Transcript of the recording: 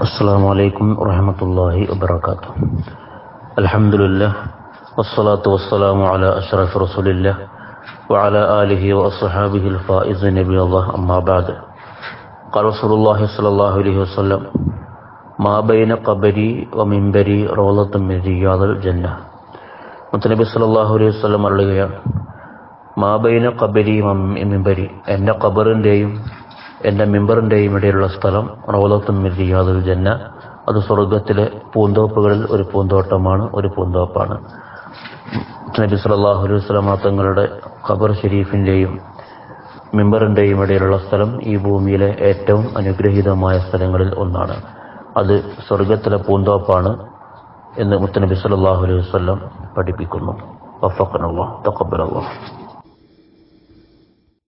السلام عليكم ورحمة الله وبركاته الحمد لله والصلاة والسلام على أشرف رسول الله وعلى آله وأصحابه الفائز نبي الله أما بعد قال رسول الله صلى الله عليه وسلم ما بين قبري ومنبري روضة من رياض الجنة മുത്തനബി സല്ലല്ലാഹു അലൈഹി വസല്ലം പറയുകയാണ് മാബൈന കബരി മിമ്പരി എൻ്റെ ഖബറിൻ്റെയും എൻ്റെ മിമ്പറിൻ്റെയും ഇടയിലുള്ള സ്ഥലം റൗലത്തും റിയാദുൽ ജന്ന അത് സ്വർഗത്തിലെ പൂന്തോപ്പുകളിൽ ഒരു പൂന്തോട്ടമാണ് ഒരു പൂന്തോപ്പാണ് നബി സല്ലല്ലാഹു അലൈഹി വസല്ലം തങ്ങളുടെ ഖബർ ഷരീഫിൻ്റെയും മിമ്പറിൻ്റെയും ഇടയിലുള്ള സ്ഥലം ഈ ഭൂമിയിലെ ഏറ്റവും അനുഗ്രഹീതമായ സ്ഥലങ്ങളിൽ ഒന്നാണ് അത് സ്വർഗത്തിലെ പൂന്തോപ്പാണ് എന്ന് മുത്തനബി സല്ലല്ലാഹു അലൈഹി വസല്ലം പഠിപ്പിക്കുന്നു വഫഖനല്ലാഹ് തഖബ്ബലല്ലാഹ്